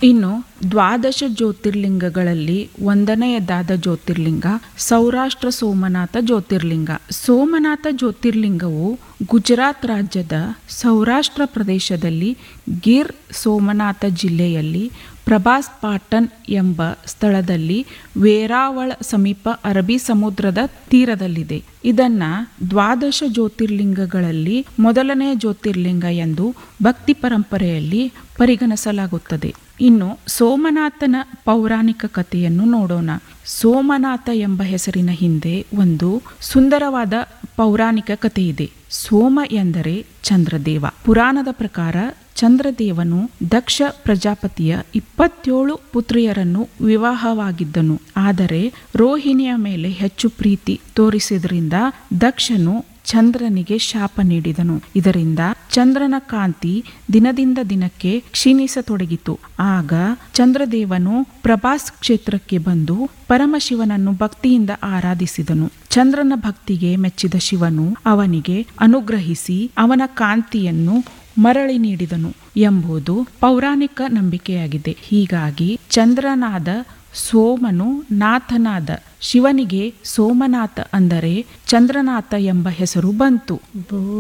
ಇನ್ನು ದ್ವಾದಶ ಜ್ಯೋತಿರ್ಲಿಂಗಗಳಲ್ಲಿ ಒಂದನೆಯದಾದ ಜ್ಯೋತಿರ್ಲಿಂಗ ಸೌರಾಷ್ಟ್ರ ಸೋಮನಾಥ ಜ್ಯೋತಿರ್ಲಿಂಗ ಸೋಮನಾಥ ಜ್ಯೋತಿರ್ಲಿಂಗವು ಗುಜರಾತ್ ರಾಜ್ಯದ ಸೌರಾಷ್ಟ್ರ ಪ್ರದೇಶದಲ್ಲಿ ಗಿರ್ ಸೋಮನಾಥ ಜಿಲ್ಲೆಯಲ್ಲಿ ಪ್ರಭಾಸ್ ಪಾಟನ್ ಎಂಬ ಸ್ಥಳದಲ್ಲಿ ವೇರಾವಳ ಸಮೀಪ ಅರಬ್ಬಿ ಸಮುದ್ರದ ತೀರದಲ್ಲಿದೆ ಇದನ್ನ ದ್ವಾದಶ ಜ್ಯೋತಿರ್ಲಿಂಗಗಳಲ್ಲಿ ಮೊದಲನೆಯ ಜ್ಯೋತಿರ್ಲಿಂಗ ಎಂದು ಭಕ್ತಿ ಪರಂಪರೆಯಲ್ಲಿ ಪರಿಗಣಿಸಲಾಗುತ್ತದೆ ಇನ್ನು ಸೋಮನಾಥನ ಪೌರಾಣಿಕ ಕಥೆಯನ್ನು ನೋಡೋಣ ಸೋಮನಾಥ ಎಂಬ ಹೆಸರಿನ ಹಿಂದೆ ಒಂದು ಸುಂದರವಾದ ಪೌರಾಣಿಕ ಕಥೆ ಇದೆ ಸೋಮ ಎಂದರೆ ಚಂದ್ರದೇವ ಪುರಾಣದ ಪ್ರಕಾರ ಚಂದ್ರದೇವನು ದಕ್ಷ ಪ್ರಜಾಪತಿಯ ಇಪ್ಪತ್ತೇಳು ಪುತ್ರಿಯರನ್ನು ವಿವಾಹವಾಗಿದ್ದನು ಆದರೆ ರೋಹಿಣಿಯ ಮೇಲೆ ಹೆಚ್ಚು ಪ್ರೀತಿ ತೋರಿಸಿದ್ರಿಂದ ದಕ್ಷನು ಚಂದ್ರನಿಗೆ ಶಾಪ ನೀಡಿದನು ಇದರಿಂದ ಚಂದ್ರನ ಕಾಂತಿ ದಿನದಿಂದ ದಿನಕ್ಕೆ ಕ್ಷೀಣಿಸತೊಡಗಿತು ಆಗ ಚಂದ್ರದೇವನು ಪ್ರಭಾಸ್ ಕ್ಷೇತ್ರಕ್ಕೆ ಬಂದು ಪರಮಶಿವನನ್ನು ಭಕ್ತಿಯಿಂದ ಆರಾಧಿಸಿದನು ಚಂದ್ರನ ಭಕ್ತಿಗೆ ಮೆಚ್ಚಿದ ಶಿವನು ಅವನಿಗೆ ಅನುಗ್ರಹಿಸಿ ಅವನ ಕಾಂತಿಯನ್ನು ಮರಳಿ ನೀಡಿದನು ಎಂಬುದು ಪೌರಾಣಿಕ ನಂಬಿಕೆಯಾಗಿದೆ ಹೀಗಾಗಿ ಚಂದ್ರನಾದ ಸೋಮನು ನಾಥನಾದ ಶಿವನಿಗೆ ಸೋಮನಾಥ ಅಂದರೆ ಚಂದ್ರನಾಥ ಎಂಬ ಹೆಸರು ಬಂತು